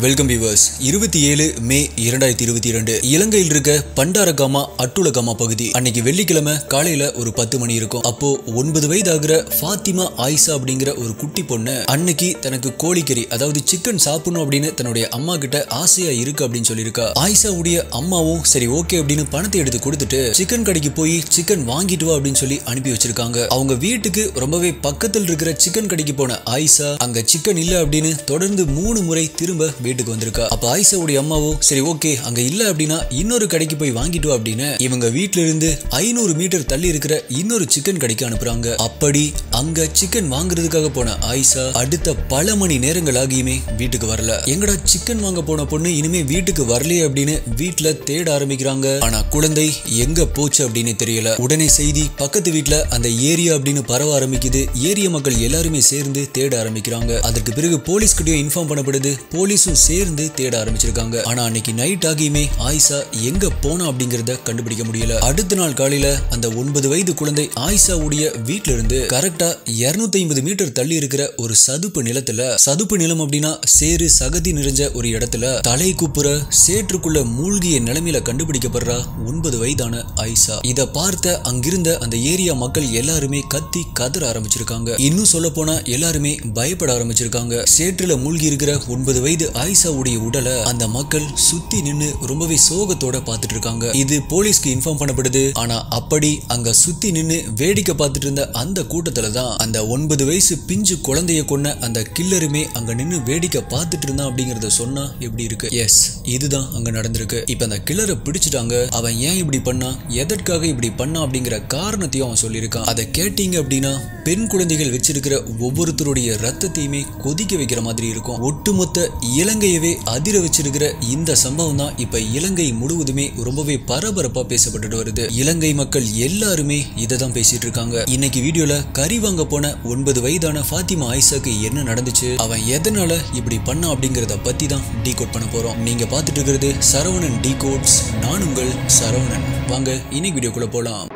welcome viewers இருபத்தி ஏழு மே இரண்டாயிரத்தி இருபத்தி இரண்டு இலங்கையில் இருக்க பண்டாரகாமா அட்டுலகாமா பகுதி அன்னைக்கு வெள்ளிக்கிழமை காலையில ஒரு பத்து மணி இருக்கும் அப்போ ஒன்பது வயது ஆகிற ஃபாத்திமா ஆயிஷா அப்படிங்கிற ஒரு குட்டி பொண்ணு அன்னைக்கு தனக்கு கோழிக்கறி அதாவது சிக்கன் சாப்பிடணும் அப்படின்னு தன்னுடைய அம்மா கிட்ட ஆசையா இருக்கு அப்படின்னு சொல்லியிருக்கா ஆயிஷாவுடைய அம்மாவும் சரி ஓகே அப்படின்னு பணத்தை எடுத்து கொடுத்துட்டு சிக்கன் கடைக்கு போய் சிக்கன் வாங்கிட்டு வா அப்படின்னு சொல்லி அனுப்பி வச்சிருக்காங்க அவங்க வீட்டுக்கு ரொம்பவே பக்கத்தில் இருக்கிற சிக்கன் கடைக்கு போன ஆயிஷா அங்க சிக்கன் இல்ல அப்படின்னு தொடர்ந்து மூணு முறை திரும்ப வீட்டுக்கு வந்திருக்கா அப்ப ஆயிஷாவுடைய அம்மாவோ சரி ஓகே அங்க இல்ல அப்படின்னா இன்னொரு கடைக்கு போய் வாங்கிட்டு வா அப்படின்னு இவங்க வீட்ல இருந்து ஐநூறு மீட்டர் தள்ளி இருக்கிற இன்னொரு சிக்கன் கடைக்கு அனுப்புறாங்க அப்படி அங்க சிக்கன் வாங்குறதுக்காக போன ஆயிஷா அடுத்த பல மணி நேரங்கள் ஆகியுமே வீட்டுக்கு வரல எங்கடா சிக்கன் வாங்க போன பொண்ணு இனிமே வீட்டுக்கு வரலையே அப்படின்னு வீட்ல தேட ஆரம்பிக்கிறாங்க ஆனா குழந்தை எங்க போச்சு அப்படின்னு தெரியல உடனே செய்தி பக்கத்து வீட்ல அந்த ஏரியா அப்படின்னு பரவ ஆரம்பிக்குது ஏரிய மக்கள் எல்லாருமே சேர்ந்து தேட ஆரம்பிக்கிறாங்க அதற்கு பிறகு போலீஸ் கிட்டயும் இன்ஃபார்ம் பண்ணப்படுது போலீஸும் சேர்ந்து தேட ஆரம்பிச்சிருக்காங்க ஆனா அன்னைக்கு நைட் ஆகியுமே ஆயிஷா எங்க போனா அப்படிங்கறத கண்டுபிடிக்க முடியல அடுத்த நாள் காலையில அந்த ஒன்பது வயது குழந்தை ஆயிஷாவுடைய வீட்ல இருந்து கரெக்டா இருநூத்தி ஐம்பது மீட்டர் தள்ளி இருக்கிற ஒரு சதுப்பு நிலத்துல சதுப்பு நிலம் அப்படின்னா சேறு சகதி நிறைஞ்ச ஒரு இடத்துல தலை குப்புற சேற்றுக்குள்ள மூழ்கிய நிலைமையில கண்டுபிடிக்கப்படுறா ஒன்பது வயதான ஆயிஷா இத பார்த்த அங்கிருந்த அந்த ஏரியா மக்கள் எல்லாருமே கத்தி கதற ஆரம்பிச்சிருக்காங்க இன்னும் சொல்ல போனா எல்லாருமே பயப்பட ஆரம்பிச்சிருக்காங்க சேற்றுல மூழ்கி இருக்கிற ஒன்பது வயது ஆயிஷாவுடைய உடலை அந்த மக்கள் சுத்தி நின்னு ரொம்பவே சோகத்தோட பார்த்துட்டு இருக்காங்க இது போலீஸ்க்கு இன்ஃபார்ம் பண்ணப்படுது ஆனா அப்படி அங்க சுத்தி நின்னு வேடிக்கை பார்த்துட்டு இருந்த அந்த கூட்டத்துல தான் அந்த ஒன்பது வயசு பிஞ்சு குழந்தைய கொன்ன அந்த கில்லருமே அங்க நின்னு வேடிக்கை பார்த்துட்டு இருந்தான் அப்படிங்கறத சொன்னா எப்படி இருக்கு எஸ் இதுதான் அங்க நடந்திருக்கு இப்ப அந்த கில்லரை பிடிச்சிட்டாங்க அவன் ஏன் இப்படி பண்ணா எதற்காக இப்படி பண்ணா அப்படிங்கிற காரணத்தையும் அவன் சொல்லியிருக்கான் அதை கேட்டீங்க அப்படின்னா பெண் குழந்தைகள் வச்சிருக்கிற ஒவ்வொருத்தருடைய ரத்தத்தையுமே கொதிக்க வைக்கிற மாதிரி இருக்கும் ஒட்டுமொத்த இலங்கையவே அதிர வச்சிருக்கிற இந்த சம்பவம் தான் இப்ப இலங்கை முழுவதுமே ரொம்பவே பரபரப்பா பேசப்பட்டுட்டு வருது இலங்கை மக்கள் எல்லாருமே இதை தான் பேசிட்டு இருக்காங்க இன்னைக்கு வீடியோல கறி வாங்க போன ஒன்பது வயதான ஃபாத்திமா ஆயிஷாக்கு என்ன நடந்துச்சு அவன் எதனால இப்படி பண்ணா அப்படிங்கறத பத்தி தான் டீ கோட் பண்ண போறோம் நீங்க பார்த்துட்டு இருக்கிறது சரவணன் டீ கோட்ஸ் நான் உங்கள் சரவணன் வாங்க இன்னைக்கு வீடியோக்குள்ள போலாம்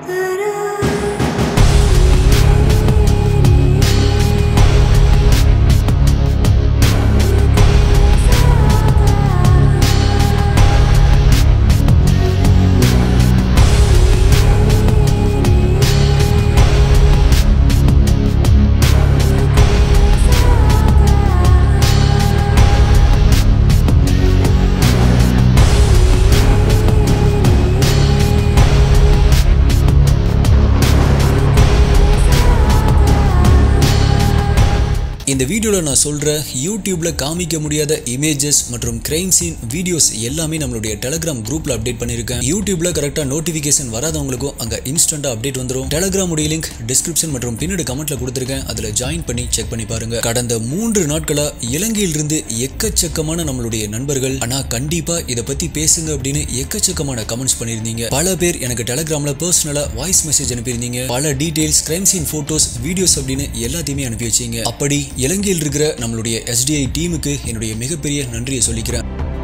இந்த வீடியோவில் நான் சொல்கிற யூடியூப்பில் காமிக்க முடியாத இமேஜஸ் மற்றும் கிரைம் சீன் வீடியோஸ் எல்லாமே நம்மளுடைய டெலகிராம் குரூப்பில் அப்டேட் பண்ணியிருக்கேன் யூடியூப்பில் கரெக்டாக நோட்டிஃபிகேஷன் வராதவங்களுக்கும் அங்கே இன்ஸ்டண்ட்டாக அப்டேட் வந்துடும் டெலகிராம் உடைய லிங்க் டிஸ்கிரிப்ஷன் மற்றும் பின்னாடி கமெண்ட்டில் கொடுத்துருக்கேன் அதில் ஜாயின் பண்ணி செக் பண்ணி பாருங்க கடந்த மூன்று நாட்களாக இலங்கையிலிருந்து எக்கச்சக்கமான நம்மளுடைய நண்பர்கள் ஆனால் கண்டிப்பாக இதை பற்றி பேசுங்க அப்படின்னு எக்கச்சக்கமான கமெண்ட்ஸ் பண்ணியிருந்தீங்க பல பேர் எனக்கு டெலகிராமில் பர்சனலாக வாய்ஸ் மெசேஜ் அனுப்பியிருந்தீங்க பல details crime scene photos videos அப்படின்னு எல்லாத்தையுமே அனுப்பி வச்சீங்க அப்படி இலங்கையில் இருக்கிற நம்மளுடைய எஸ்டிஐ டீமுக்கு என்னுடைய மிகப்பெரிய நன்றியை சொல்லிக்கிறேன்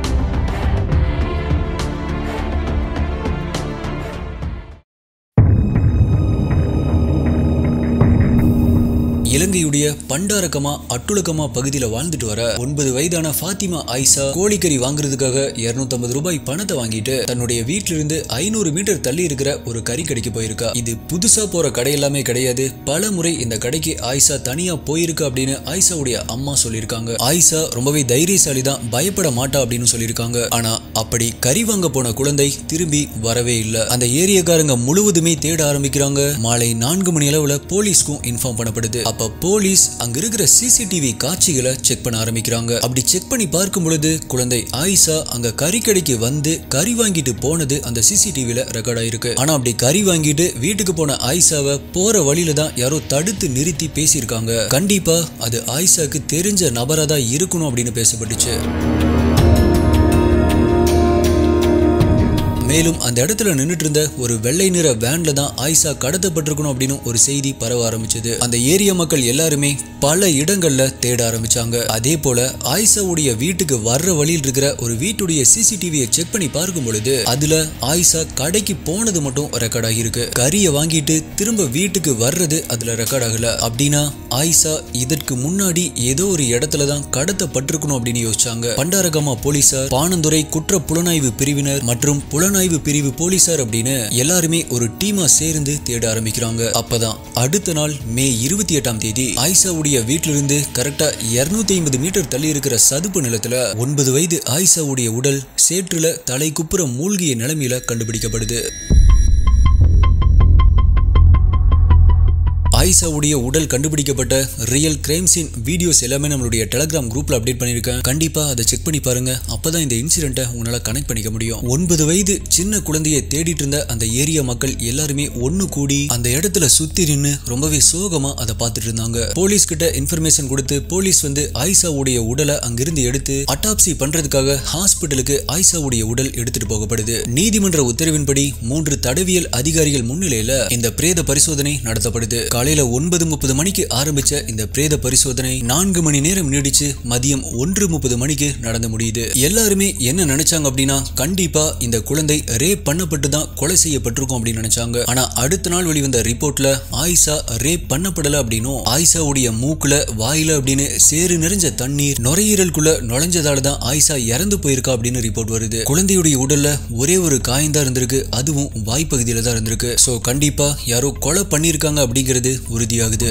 இலங்கையுடைய பண்டாரகமா அட்டுலகமா பகுதியில் வாழ்ந்துட்டு வர ஒன்பது வயதான ஃபாத்திமா ஆயிஷா கோழிக்கறி வாங்குறதுக்காக இருநூத்தம்பது ரூபாய் பணத்தை வாங்கிட்டு தன்னுடைய வீட்டில இருந்து ஐநூறு மீட்டர் தள்ளி இருக்கிற ஒரு கறி கடைக்கு போயிருக்கா இது புதுசா போற கடை எல்லாமே கிடையாது பல முறை இந்த கடைக்கு ஆயிஷா தனியா போயிருக்கா அப்படின்னு ஆயிஷாவுடைய அம்மா சொல்லியிருக்காங்க ஆயிஷா ரொம்பவே தைரியசாலி தான் பயப்பட மாட்டா அப்படின்னு சொல்லியிருக்காங்க ஆனா அப்படி கறி வாங்க போன குழந்தை திரும்பி வரவே இல்லை அந்த ஏரியாக்காரங்க முழுவதுமே தேட ஆரம்பிக்கிறாங்க மாலை நான்கு மணி அளவுல போலீஸ்க்கும் இன்ஃபார்ம் பண்ணப்படுது அப்ப போலீஸ் அங்க இருக்கிற சிசிடிவி காட்சிகளை செக் பண்ண ஆரம்பிக்கிறாங்க அப்படி செக் பண்ணி பார்க்கும் பொழுது குழந்தை ஆயிஷா அங்க கறி கடைக்கு வந்து கறி வாங்கிட்டு போனது அந்த சிசிடிவில ரெக்கார்ட் ஆயிருக்கு ஆனா அப்படி கறி வாங்கிட்டு வீட்டுக்கு போன ஆயிஷாவை போற வழியில தான் யாரோ தடுத்து நிறுத்தி பேசியிருக்காங்க கண்டிப்பா அது ஆயிஷாக்கு தெரிஞ்ச நபரா தான் இருக்கணும் அப்படின்னு பேசப்பட்டுச்சு மேலும் அந்த இடத்துல நின்னுட்டு இருந்த ஒரு வெள்ளை நிற வேன்ல தான் ஆயிஷா கடத்தப்பட்டிருக்கணும் அப்படின்னு ஒரு செய்தி பரவ ஆரம்பிச்சது அந்த ஏரியா மக்கள் எல்லாருமே பல இடங்கள்ல தேட ஆரம்பிச்சாங்க அதே போல ஆயிஷாவுடைய வீட்டுக்கு வர்ற வழியில் இருக்கிற ஒரு வீட்டுடைய சிசிடிவியை செக் பண்ணி பார்க்கும் பொழுது அதுல ஆயிஷா கடைக்கு போனது மட்டும் ரெக்கார்ட் ஆகியிருக்கு கறியை வாங்கிட்டு திரும்ப வீட்டுக்கு வர்றது அதுல ரெக்கார்ட் ஆகல அப்படின்னா ஆயிஷா இதற்கு முன்னாடி ஏதோ ஒரு இடத்துல தான் கடத்தப்பட்டிருக்கணும் அப்படின்னு யோசிச்சாங்க பண்டாரகமா போலீசார் பானந்துறை குற்ற புலனாய்வு பிரிவினர் மற்றும் புலனாய்வு பிரிவு போலீசார் அப்படின்னு எல்லாருமே ஒரு டீமா சேர்ந்து தேட ஆரம்பிக்கிறாங்க அப்பதான் அடுத்த நாள் மே இருபத்தி எட்டாம் தேதி ஆயிஷாவுடைய வீட்டிலிருந்து கரெக்டா இருநூத்தி ஐம்பது மீட்டர் தள்ளி இருக்கிற சதுப்பு நிலத்துல ஒன்பது வயது ஆயிஷாவுடைய உடல் சேற்றுல தலை குப்புற மூழ்கிய நிலைமையில கண்டுபிடிக்கப்படுது ஆயிஷாவுடைய உடல் கண்டுபிடிக்கப்பட்ட ரியல் கிரைம் சீன் வீடியோஸ் எல்லாமே நம்மளுடைய டெலகிராம் குரூப்ல அப்டேட் பண்ணிருக்கேன் கண்டிப்பா அதை செக் பண்ணி பாருங்க அப்பதான் இந்த இன்சிடென்ட்டை உங்களால கனெக்ட் பண்ணிக்க முடியும் ஒன்பது வயது சின்ன குழந்தையை தேடிட்டு இருந்த அந்த ஏரியா மக்கள் எல்லாருமே ஒண்ணு கூடி அந்த இடத்துல சுத்தி நின்னு ரொம்பவே சோகமா அதை பார்த்துட்டு இருந்தாங்க போலீஸ் கிட்ட இன்ஃபர்மேஷன் கொடுத்து போலீஸ் வந்து ஆயிஷாவுடைய உடலை அங்கிருந்து எடுத்து அட்டாப்சி பண்றதுக்காக ஹாஸ்பிட்டலுக்கு ஆயிஷாவுடைய உடல் எடுத்துட்டு போகப்படுது நீதிமன்ற உத்தரவின்படி மூன்று தடவியல் அதிகாரிகள் முன்னிலையில இந்த பிரேத பரிசோதனை நடத்தப்படுது காலையில ஒன்பது முப்பது மணிக்கு ஆரம்பிச்ச இந்த பிரேத பரிசோதனை நான்கு மணி நேரம் நீடிச்சு மதியம் ஒன்று முப்பது மணிக்கு நடந்து முடியுது எல்லாருமே என்ன நினைச்சாங்க அப்படின்னா கண்டிப்பா இந்த குழந்தை ரேப் பண்ணப்பட்டு தான் கொலை செய்யப்பட்டிருக்கும் அப்படின்னு நினைச்சாங்க ஆனா அடுத்த நாள் வெளிவந்த ரிப்போர்ட்ல ஆயிஷா ரேப் பண்ணப்படல அப்படின்னும் ஆயிஷாவுடைய மூக்குல வாயில அப்படின்னு சேறு நிறைஞ்ச தண்ணீர் நுரையீரலுக்குள்ள நுழைஞ்சதால தான் ஆயிஷா இறந்து போயிருக்கா அப்படின்னு ரிப்போர்ட் வருது குழந்தையுடைய உடல்ல ஒரே ஒரு காயம் இருந்திருக்கு அதுவும் வாய்ப்பகுதியில தான் இருந்திருக்கு சோ கண்டிப்பா யாரோ கொலை பண்ணியிருக்காங்க அப்படிங்கிறது உறுதியாகுது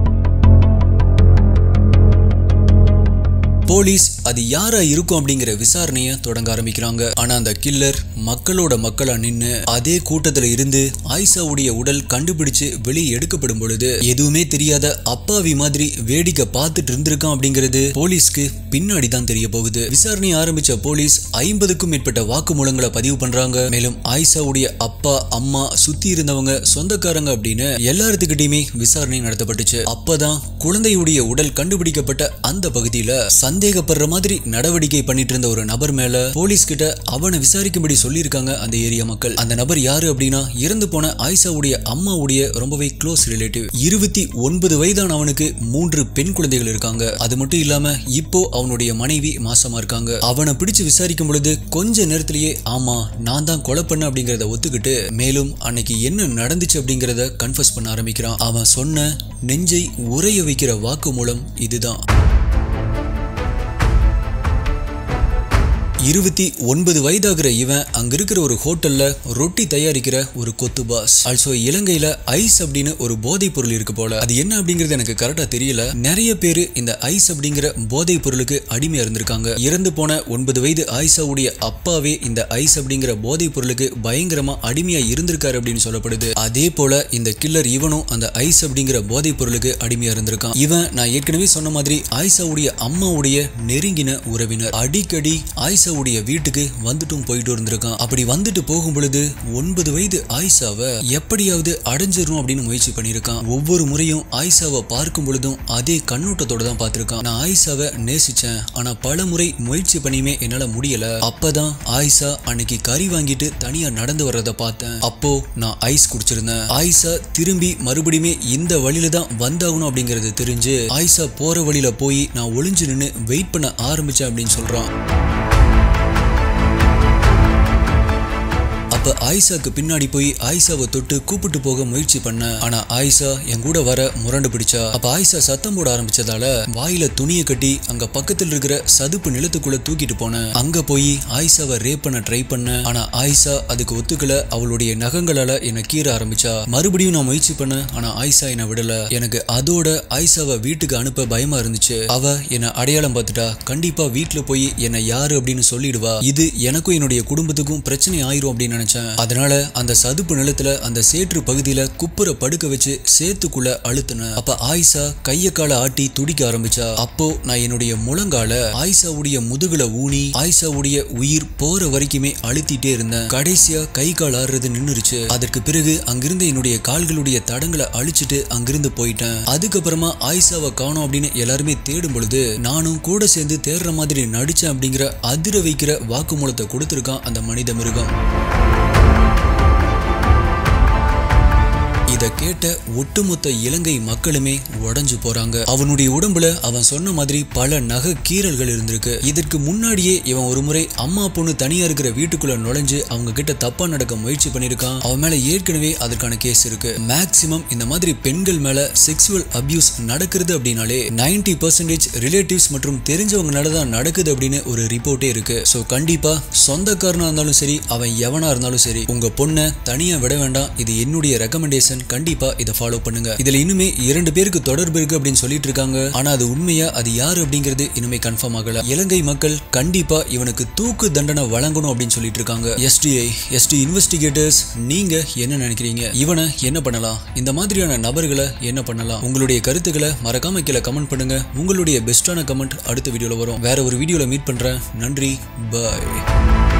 போலீஸ் அது யாரா இருக்கும் அப்படிங்கிற விசாரணையை தொடங்க ஆரம்பிக்கிறாங்க ஆனா அந்த கில்லர் மக்களோட மக்களா நின்னு அதே கூட்டத்துல இருந்து ஆயிஷாவுடைய உடல் கண்டுபிடிச்சு வெளியே எடுக்கப்படும் பொழுது எதுவுமே தெரியாத அப்பாவி மாதிரி வேடிக்கை பார்த்துட்டு இருந்திருக்கான் அப்படிங்கிறது போலீஸ்க்கு பின்னாடி தான் தெரிய போகுது விசாரணை ஆரம்பிச்ச போலீஸ் ஐம்பதுக்கும் மேற்பட்ட வாக்குமூலங்களை பதிவு பண்றாங்க மேலும் ஆயிஷாவுடைய அப்பா அம்மா சுத்தி இருந்தவங்க சொந்தக்காரங்க அப்படின்னு எல்லாத்துக்கிட்டையுமே விசாரணை நடத்தப்பட்டுச்சு அப்பதான் குழந்தையுடைய உடல் கண்டுபிடிக்கப்பட்ட அந்த பகுதியில சந்தேகப்படுற மாதிரி நடவடிக்கை பண்ணிட்டு இருந்த ஒரு நபர் மேல போலீஸ் கிட்ட அவனை விசாரிக்கும்படி சொல்லியிருக்காங்க அந்த ஏரியா மக்கள் அந்த நபர் யாரு அப்படின்னா இறந்து போன ஆயிஷாவுடைய அம்மாவுடைய ரொம்பவே க்ளோஸ் ரிலேட்டிவ் இருபத்தி ஒன்பது வயதான அவனுக்கு மூன்று பெண் குழந்தைகள் இருக்காங்க அது மட்டும் இல்லாம இப்போ அவனுடைய மனைவி மாசமா இருக்காங்க அவனை பிடிச்சு விசாரிக்கும் பொழுது கொஞ்ச நேரத்திலேயே ஆமா நான் தான் கொலை பண்ண அப்படிங்கறத ஒத்துக்கிட்டு மேலும் அன்னைக்கு என்ன நடந்துச்சு அப்படிங்கறத கன்ஃபஸ் பண்ண ஆரம்பிக்கிறான் அவன் சொன்ன நெஞ்சை உறைய வைக்கிற வாக்கு மூலம் இதுதான் இருபத்தி ஒன்பது வயதாகிற இவன் அங்க இருக்கிற ஒரு ஹோட்டல்ல ரொட்டி தயாரிக்கிற ஒரு கொத்து பாஸ் ஆல்சோ இலங்கையில ஐஸ் அப்படின்னு ஒரு போதைப் பொருள் இருக்கு போல அது என்ன அப்படிங்கிறது எனக்கு கரெக்டா தெரியல நிறைய பேரு இந்த ஐஸ் அப்படிங்கிற போதைப் பொருளுக்கு அடிமையா இருந்திருக்காங்க இறந்து போன ஒன்பது வயது ஆயிஷாவுடைய அப்பாவே இந்த ஐஸ் அப்படிங்கிற போதைப் பொருளுக்கு பயங்கரமா அடிமையா இருந்திருக்காரு அப்படின்னு சொல்லப்படுது அதே போல இந்த கில்லர் இவனும் அந்த ஐஸ் அப்படிங்கிற போதைப் பொருளுக்கு அடிமையா இருந்திருக்கான் இவன் நான் ஏற்கனவே சொன்ன மாதிரி ஆயிஷாவுடைய அம்மாவுடைய நெருங்கின உறவினர் அடிக்கடி ஆயிஷாவுடைய வீட்டுக்கு வந்துட்டும் போயிட்டு இருந்திருக்கான் அப்படி வந்துட்டு போகும் பொழுது ஒன்பது வயது ஆயிஷாவை எப்படியாவது அடைஞ்சிரும் அப்படின்னு முயற்சி பண்ணியிருக்கான் ஒவ்வொரு முறையும் ஆயிஷாவை பார்க்கும் பொழுதும் அதே கண்ணோட்டத்தோட தான் பார்த்திருக்கான் நான் ஆயிஷாவை நேசிச்சேன் ஆனா பல முறை முயற்சி பண்ணியுமே என்னால முடியல அப்பதான் ஆயிஷா அன்னைக்கு கறி வாங்கிட்டு தனியா நடந்து வர்றத பார்த்தேன் அப்போ நான் ஐஸ் குடிச்சிருந்தேன் ஆயிஷா திரும்பி மறுபடியுமே இந்த வழியில தான் வந்தாகணும் அப்படிங்கறது தெரிஞ்சு ஆயிஷா போற வழியில போய் நான் ஒளிஞ்சு நின்னு வெயிட் பண்ண ஆரம்பிச்சேன் அப்படின்னு சொல்றான் அப்ப ஆயிஷாக்கு பின்னாடி போய் ஆயிஷாவை தொட்டு கூப்பிட்டு போக முயற்சி பண்ண ஆனா ஆயிஷா என் கூட வர முரண்டு பிடிச்சா அப்ப ஆயிஷா சத்தம் போட ஆரம்பிச்சதால வாயில துணியை கட்டி அங்க பக்கத்துல இருக்கிற சதுப்பு நிலத்துக்குள்ள தூக்கிட்டு போனேன் அங்க போய் ஆயிஷாவை ரேப் பண்ண ட்ரை பண்ண ஆனா ஆயிஷா அதுக்கு ஒத்துக்கல அவளுடைய நகங்களால என்னை கீற ஆரம்பிச்சா மறுபடியும் நான் முயற்சி பண்ணேன் ஆனா ஆயிஷா என்னை விடல எனக்கு அதோட ஆயிஷாவை வீட்டுக்கு அனுப்ப பயமா இருந்துச்சு அவ என்னை அடையாளம் பார்த்துட்டா கண்டிப்பா வீட்டுல போய் என்னை யாரு அப்படின்னு சொல்லிடுவா இது எனக்கும் என்னுடைய குடும்பத்துக்கும் பிரச்சனை ஆயிரும் அப்படின்னு நினைச்சேன் அதனால அந்த சதுப்பு நிலத்துல அந்த சேற்று பகுதியில குப்புற படுக்க வச்சு சேத்துக்குள்ள அழுத்தினேன் அப்ப ஆயிஷா கைய கால ஆட்டி துடிக்க ஆரம்பிச்சா அப்போ நான் என்னுடைய முழங்கால ஆயிஷாவுடைய முதுகுல ஊனி ஆயிஷாவுடைய உயிர் போற வரைக்குமே அழுத்திட்டே இருந்தேன் கடைசியா கை கால் ஆடுறது நின்னுருச்சு அதற்கு பிறகு அங்கிருந்த என்னுடைய கால்களுடைய தடங்களை அழிச்சிட்டு அங்கிருந்து போயிட்டேன் அதுக்கப்புறமா ஆயிஷாவை காணோம் அப்படின்னு எல்லாருமே தேடும் பொழுது நானும் கூட சேர்ந்து தேடுற மாதிரி நடிச்சேன் அப்படிங்கிற அதிர வைக்கிற வாக்குமூலத்தை கொடுத்திருக்கான் அந்த மனித மிருகம் இத கேட்ட ஒட்டுமொத்த இலங்கை மக்களுமே உடைஞ்சு போறாங்க அவனுடைய உடம்புல அவன் சொன்ன மாதிரி பல நகை கீறல்கள் இருந்திருக்கு இதற்கு முன்னாடியே இவன் ஒரு முறை அம்மா பொண்ணு தனியா இருக்கிற வீட்டுக்குள்ள நுழைஞ்சு அவங்க கிட்ட தப்பா நடக்க முயற்சி பண்ணிருக்கான் அவன் மேல ஏற்கனவே அதற்கான கேஸ் இருக்கு மேக்சிமம் இந்த மாதிரி பெண்கள் மேல செக்ஸுவல் அபியூஸ் நடக்கிறது அப்படின்னாலே நைன்டி பர்சன்டேஜ் ரிலேட்டிவ்ஸ் மற்றும் தெரிஞ்சவங்கனால தான் நடக்குது அப்படின்னு ஒரு ரிப்போர்ட்டே இருக்கு ஸோ கண்டிப்பா சொந்தக்காரனா இருந்தாலும் சரி அவன் எவனா இருந்தாலும் சரி உங்க பொண்ணை தனியா விட வேண்டாம் இது என்னுடைய ரெக்கமெண்டேஷன் கண்டிப்பா இதை ஃபாலோ பண்ணுங்க இதுல இன்னுமே இரண்டு பேருக்கு தொடர்பு இருக்கு அப்படின்னு சொல்லிட்டு இருக்காங்க ஆனா அது உண்மையா அது யாரு அப்படிங்கிறது இன்னுமே கன்ஃபார்ம் ஆகல இலங்கை மக்கள் கண்டிப்பா இவனுக்கு தூக்கு தண்டனை வழங்கணும் அப்படின்னு சொல்லிட்டு இருக்காங்க எஸ்டிஐ எஸ்டி இன்வெஸ்டிகேட்டர்ஸ் நீங்க என்ன நினைக்கிறீங்க இவனை என்ன பண்ணலாம் இந்த மாதிரியான நபர்களை என்ன பண்ணலாம் உங்களுடைய கருத்துக்களை மறக்காம கீழே கமெண்ட் பண்ணுங்க உங்களுடைய பெஸ்டான கமெண்ட் அடுத்த வீடியோல வரும் வேற ஒரு வீடியோல மீட் பண்றேன் நன்றி பாய்